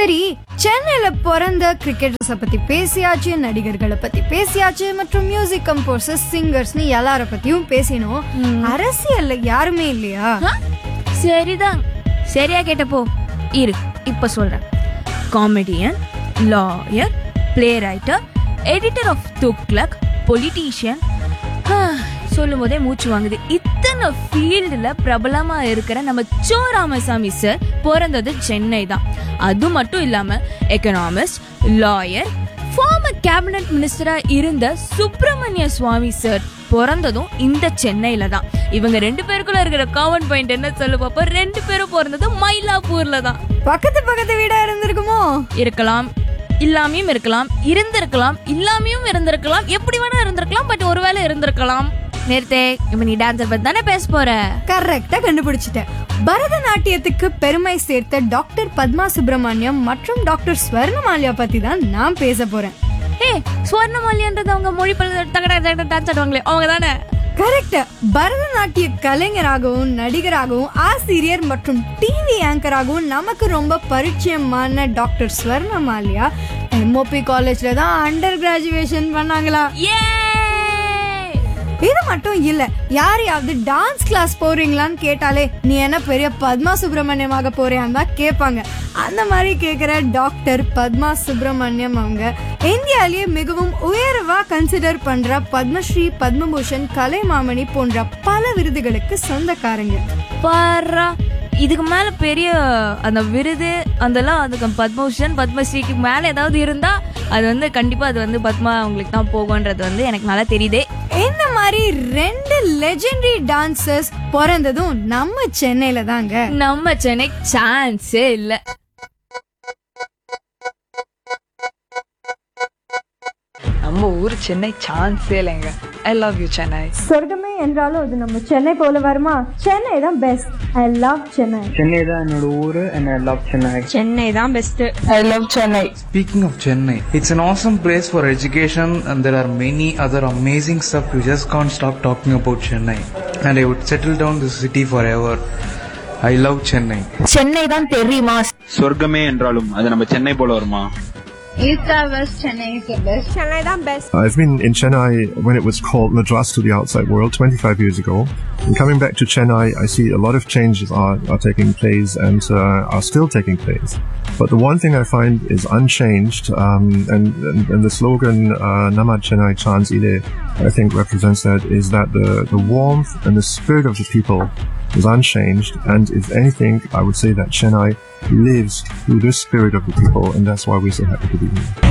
சரி சென்னையில பிறந்த கிரிக்கெட்டர்ஸ பத்தி பேசியாச்சு நடிகர்களை பத்தி பேசியாச்சு மற்றும் மியூசிக் கம்போசர்ஸ் சிங்கர்ஸ்னு எல்லார பத்தியும் பேசினோம் அரசியல்ல யாருமே இல்லையா ஆ? சரிதான் சரியா கேட்டப்போ இரு இப்ப சொல்றேன் comedian lawyer play writer editor of Tughlaq politician சொல்லும் போதே மூச்சு வாங்குது இத்தனை ஃபீல்டுல பிரபலமா இருக்கிற நம்ம சோ ராமசாமி சார் பிறந்தது சென்னை தான் அது மட்டும் இல்லாம எக்கனாமிஸ்ட் லாயர் ஃபார்மர் கேபினட் மினிஸ்டரா இருந்த சுப்பிரமணிய சுவாமி சார் பிறந்ததும் இந்த சென்னையில தான் இவங்க ரெண்டு பேருக்குள்ள இருக்கிற காமன் பாயிண்ட் என்ன சொல்லு பாப்பா ரெண்டு பேரும் பிறந்தது மயிலாப்பூர்ல தான் பக்கத்து பக்கத்து வீடா இருந்திருக்குமோ இருக்கலாம் இல்லாமையும் இருக்கலாம் இருந்திருக்கலாம் இல்லாமையும் இருந்திருக்கலாம் எப்படி வேணா இருந்திருக்கலாம் பட் ஒருவேளை இருந்திருக்கலாம் நேர்த்தே இப்ப நீ டான்ஸர் பத்தி தானே பேச போற கரெக்டா கண்டுபிடிச்சிட்டேன் பரதநாட்டியத்துக்கு பெருமை சேர்த்த டாக்டர் பத்மா சுப்பிரமணியம் மற்றும் டாக்டர் ஸ்வர்ணமாலியா பத்தி தான் நான் பேச போறேன் ஏ சுவர்ணமாலியன்றது அவங்க மொழி பல தகட டான்ஸ் ஆடுவாங்களே அவங்க தானே கரெக்ட் பரதநாட்டிய கலைஞராகவும் நடிகராகவும் ஆசிரியர் மற்றும் டிவி ஆங்கராகவும் நமக்கு ரொம்ப பரிச்சயமான டாக்டர் ஸ்வர்ணமாலியா எம்ஓபி காலேஜ்ல தான் அண்டர் கிராஜுவேஷன் பண்ணாங்களா ஏ இது மட்டும் இல்ல யாரையாவது டான்ஸ் கிளாஸ் போறீங்களான்னு கேட்டாலே நீ என்ன பெரிய பத்மா சுப்பிரமணியமாக போறியான்னு தான் கேட்பாங்க அந்த மாதிரி கேக்குற டாக்டர் பத்மா சுப்பிரமணியம் அவங்க இந்தியாலேயே மிகவும் உயர்வா கன்சிடர் பண்ற பத்மஸ்ரீ பத்மபூஷன் கலைமாமணி போன்ற பல விருதுகளுக்கு சொந்தக்காரங்க பாரா இதுக்கு மேல பெரிய அந்த விருது அதெல்லாம் அதுக்கு பத்மபூஷன் பத்மஸ்ரீக்கு மேல ஏதாவது இருந்தா அது வந்து கண்டிப்பா அது வந்து பத்மா அவங்களுக்கு தான் போகும்ன்றது வந்து எனக்கு நல்லா தெரியுதே இந்த மாதிரி ரெண்டு லெஜெண்டரி டான்சர்ஸ் பிறந்ததும் நம்ம சென்னையில தாங்க நம்ம சென்னை சான்ஸே இல்ல நம்ம ஊர் சென்னை சான்ஸே இல்லைங்க ஐ லவ் யூ சென்னை சொர்க்கமே என்றாலும் அது நம்ம சென்னை போல வருமா சென்னை தான் best I love Chennai Chennai தான் என்னோட ஊரு and I love Chennai Chennai தான் best I love Chennai Speaking of Chennai, it's an awesome place for education and there are many other amazing stuff. You just can't stop talking about Chennai. And I would settle down this city forever. I love Chennai. Chennai தான் தெரியுமா சொர்க்கமே என்றாலும் அது நம்ம சென்னை போல வருமா சென்னை தான் best I've been in Chennai when it was called Madras to the outside world 25 years ago. And coming back to Chennai, I see a lot of changes are, are taking place and uh, are still taking place. But the one thing I find is unchanged, um, and, and, and the slogan uh, Namad Chennai Chans Ile, I think represents that, is that the, the warmth and the spirit of the people is unchanged. And if anything, I would say that Chennai lives through the spirit of the people, and that's why we're so happy to be here.